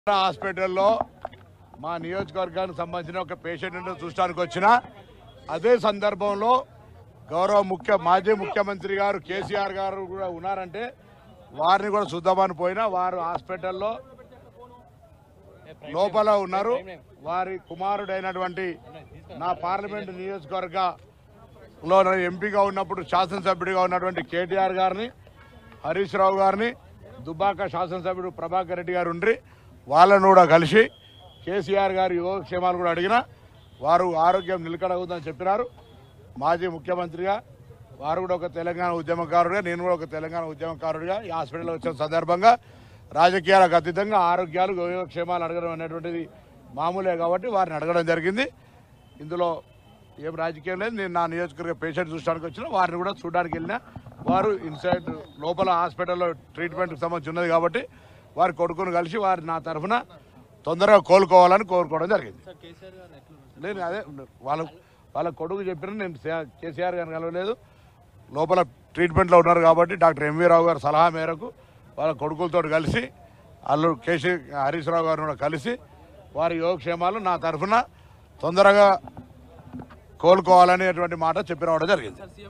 హాస్పిటల్లో మా నియోజకవర్గానికి సంబంధించిన ఒక పేషెంట్ చూడడానికి వచ్చిన అదే సందర్భంలో గౌరవ ముఖ్య మాజీ ముఖ్యమంత్రి గారు కేసీఆర్ గారు కూడా ఉన్నారంటే వారిని కూడా చూద్దామని పోయినా వారు హాస్పిటల్లో లోపల ఉన్నారు వారి కుమారుడైనటువంటి నా పార్లమెంట్ నియోజకవర్గంలో నేను ఎంపీగా ఉన్నప్పుడు శాసనసభ్యుడిగా ఉన్నటువంటి కేటీఆర్ గారిని హరీష్ రావు గారిని దుబ్బాక శాసనసభ్యుడు ప్రభాకర్ రెడ్డి గారు ఉండ్రి వాళ్ళను కూడా కలిసి కేసీఆర్ గారి యోగక్షేమాలు కూడా అడిగిన వారు ఆరోగ్యం నిలకడవుతుందని చెప్పినారు మాజీ ముఖ్యమంత్రిగా వారు కూడా ఒక తెలంగాణ ఉద్యమకారుడిగా నేను కూడా ఒక తెలంగాణ ఉద్యమకారుడిగా ఈ హాస్పిటల్లో వచ్చిన సందర్భంగా రాజకీయాలకు అతీతంగా ఆరోగ్యాలు యోగక్షేమాలు అడగడం అనేటువంటిది మామూలే కాబట్టి వారిని అడగడం జరిగింది ఇందులో ఏం రాజకీయం లేదు నేను నా నియోజకవర్గ పేషెంట్ చూడడానికి వచ్చిన వారిని కూడా చూడడానికి వెళ్ళిన వారు ఇన్సైడ్ లోపల హాస్పిటల్లో ట్రీట్మెంట్కి సంబంధించి ఉన్నది కాబట్టి వారి కొడుకును కలిసి వారి నా తరఫున తొందరగా కోలుకోవాలని కోరుకోవడం జరిగింది నేను అదే వాళ్ళ వాళ్ళ కొడుకు చెప్పిన నేను కే- కేసీఆర్ గారిని కలవలేదు లోపల ట్రీట్మెంట్లో ఉన్నారు కాబట్టి డాక్టర్ ఎంవీ రావు గారి సలహా మేరకు వాళ్ళ కొడుకులతో కలిసి అల్లు కేసీ హరీష్ రావు గారిని కూడా కలిసి వారి యోగక్షేమాలు నా తరఫున తొందరగా కోలుకోవాలనేటువంటి మాట చెప్పి రావడం జరిగింది